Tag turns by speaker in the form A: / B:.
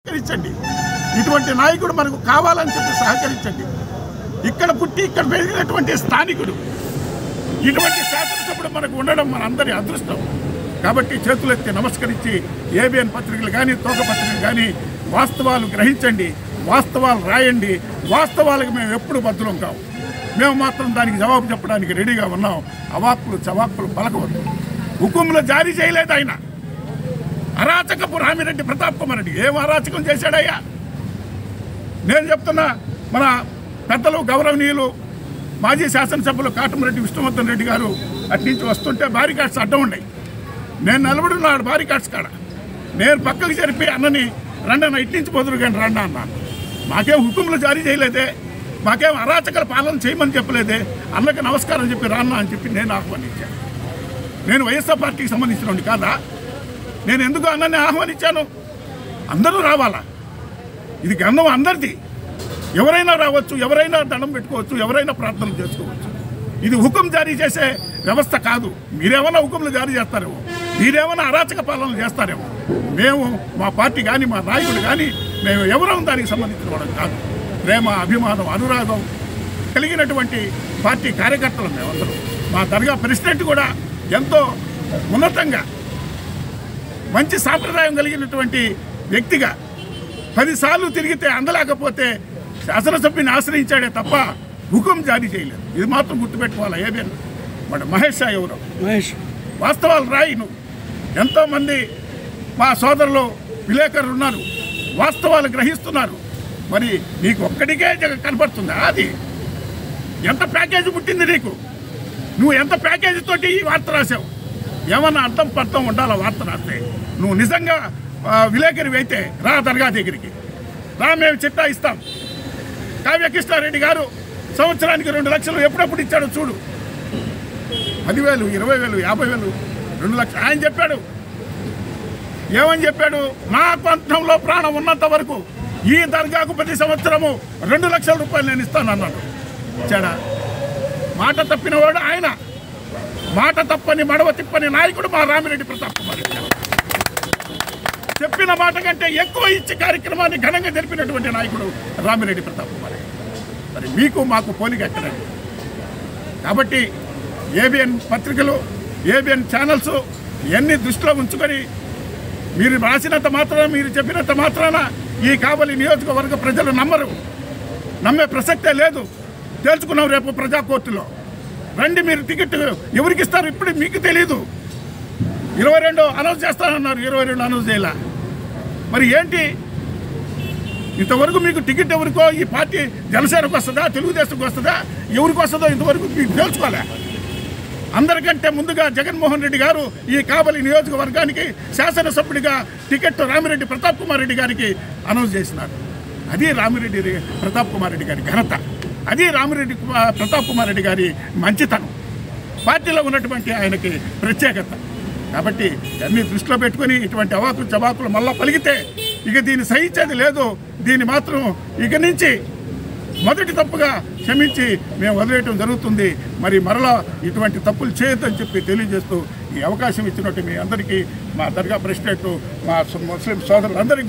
A: సహకరించండి ఇటువంటి నాయకుడు మనకు కావాలని చెప్పి సహకరించండి ఇక్కడ పుట్టి ఇక్కడ పెరిగినటువంటి స్థానికుడు ఇటువంటి శాసనసభ్యుడు మనకు ఉండడం మన అందరి అదృష్టం కాబట్టి చేతులెత్తి నమస్కరించి ఏబిఎన్ పత్రికలు కానీ తోక పత్రికలు కానీ వాస్తవాలు గ్రహించండి వాస్తవాలు రాయండి వాస్తవాలకు మేము ఎప్పుడు భద్రం కావు మేము మాత్రం దానికి జవాబు చెప్పడానికి రెడీగా ఉన్నాం అవాక్కులు చవాక్కులు పలకవద్దు హుకుంలో జారీ చేయలేదు ఆయన అరాచకపు రామిరెడ్డి ప్రతాప్ కుమార్ రెడ్డి ఏం అరాచకం చేశాడయ్యా నేను చెప్తున్నా మన పెద్దలు గౌరవనీయులు మాజీ శాసనసభ్యులు కాటమరెడ్డి విష్ణువర్ధన్ రెడ్డి గారు అటు నుంచి వస్తుంటే బారికాట్స్ అడ్డం ఉన్నాయి నేను నిలబడున్నాడు బారికాట్స్ కాడ నేను పక్కకు జరిపి అన్నని రండన్న ఇటు నుంచి పొదురు కానీ రండి అన్నాను మాకేం హుకుములు జారీ చేయలేదే మాకేం అరాచకల పాలన చేయమని చెప్పలేదే అన్నకి నమస్కారం చెప్పి రాన్నా అని చెప్పి నేను ఆహ్వానించాను నేను వైఎస్ఆర్ పార్టీకి సంబంధించిన కాదా నేను ఎందుకు అన్నని ఆహ్వానించాను అందరూ రావాలా ఇది గంధం అందరిది ఎవరైనా రావచ్చు ఎవరైనా దండం పెట్టుకోవచ్చు ఎవరైనా ప్రార్థనలు చేసుకోవచ్చు ఇది హుకుం జారీ చేసే వ్యవస్థ కాదు మీరేమైనా హుకుంలు జారీ చేస్తారేమో మీరేమైనా అరాచక పాలనలు చేస్తారేమో మేము మా పార్టీ కానీ మా నాయకులు కానీ మేము ఎవరం దానికి సంబంధించిన వాళ్ళం కాదు ప్రేమ అభిమానం అనురాగం కలిగినటువంటి పార్టీ కార్యకర్తలు మేమందరం మా దర్గా ప్రెసిడెంట్ కూడా ఎంతో ఉన్నతంగా మంచి సాంప్రదాయం కలిగినటువంటి వ్యక్తిగా పదిసార్లు తిరిగితే అందలేకపోతే శాసనసభ్యుని ఆశ్రయించాడే తప్ప హుకుం జారీ చేయలేదు ఇది మాత్రం గుర్తుపెట్టుకోవాలి ఏబిఎన్ మన మహేష్ షా ఎవరు
B: మహేష్
A: వాస్తవాలు రాయి నువ్వు ఎంతోమంది మా సోదరులు విలేకరులు ఉన్నారు వాస్తవాలు గ్రహిస్తున్నారు మరి నీకు ఒక్కడికే జగ- కనపడుతుందా అది ఎంత ప్యాకేజీ పుట్టింది నీకు నువ్వు ఎంత ప్యాకేజీ తోటి ఈ వార్త రాసావు ఏమన్నా అర్థం పర్థం ఉండాలా వార్త రాస్తే నువ్వు నిజంగా ఆ, విలేకరివి అయితే రా దర్గా దగ్గరికి రా మేము చిట్టా ఇస్తాం కావ్యకృష్ణారెడ్డి గారు సంవత్సరానికి రెండు లక్షలు ఎప్పుడెప్పుడు ఇచ్చాడో చూడు పదివేలు ఇరవై వేలు యాభై వేలు రెండు లక్షలు ఆయన చెప్పాడు ఏమని చెప్పాడు నా కంఠంలో ప్రాణం ఉన్నంత వరకు ఈ దర్గాకు ప్రతి సంవత్సరము రెండు లక్షల రూపాయలు నేను ఇస్తాను అన్నాడు ఇచ్చాడా మాట తప్పినవాడు ఆయన మాట తప్పని మడవ తిప్పని నాయకుడు మా రామిరెడ్డి ప్రతాప్ కుమార్ రెడ్డి గారు. చెప్పిన మాట కంటే ఎక్కువ ఇచ్చి కార్యక్రమాన్ని ఘనంగా జరిపినటువంటి నాయకుడు రామిరెడ్డి ప్రతాప్ కుమార్ రెడ్డి. మరి మీకు మాకు పోలిక ఎక్కడండి కాబట్టి ఏబిఎన్ పత్రికలు ఏబిఎన్ ఛానల్స్ ఇవన్నీ దృష్టిలో ఉంచుకొని మీరు రాసినంత మాత్రాన మీరు చెప్పినంత మాత్రాన ఈ కావలి నియోజకవర్గ ప్రజలు నమ్మరు నమ్మే ప్రసక్తే లేదు తేల్చుకున్నాం రేపు ప్రజా కోర్టులో రండి మీరు టికెట్ ఎవరికి ఇస్తారు ఇప్పుడు మీకు తెలియదు ఇరవై రెండు అనౌన్స్ చేస్తానన్నారు ఇరవై రెండు అనౌన్స్ చేయాల మరి ఏంటి ఇంతవరకు మీకు టికెట్ ఎవరికో ఈ పార్టీ జనసేనకు వస్తుందా తెలుగుదేశంకి వస్తుందా ఎవరికి వస్తుందో ఇంతవరకు మీకు తెలుసుకోలే అందరికంటే ముందుగా జగన్మోహన్ రెడ్డి గారు ఈ కావలి నియోజకవర్గానికి శాసనసభ్యుడిగా టికెట్ రామిరెడ్డి ప్రతాప్ కుమార్ రెడ్డి గారికి అనౌన్స్ చేసినారు అది రామిరెడ్డి రి- ప్రతాప్ కుమార్ రెడ్డి గారి ఘనత అది రామిరెడ్డి కుమార్- ప్రతాప్ కుమార్ రెడ్డి గారి మంచితనం పార్టీలో ఉన్నటువంటి ఆయనకి ప్రత్యేకత కాబట్టి అన్ని దృష్టిలో పెట్టుకొని ఇటువంటి అవాకులు చవాకులు మళ్ళా పలిగితే ఇక దీన్ని సహించేది లేదు దీన్ని మాత్రం ఇక నుంచి మొదటి తప్పుగా క్షమించి మేము వదిలేయటం జరుగుతుంది మరి మరలా ఇటువంటి తప్పులు చేయొద్దని చెప్పి తెలియజేస్తూ ఈ అవకాశం ఇచ్చినట్టు మీ అందరికీ మా దర్గా ప్రెసిడెంట్ మా ముస్లిం సోదరులందరికీ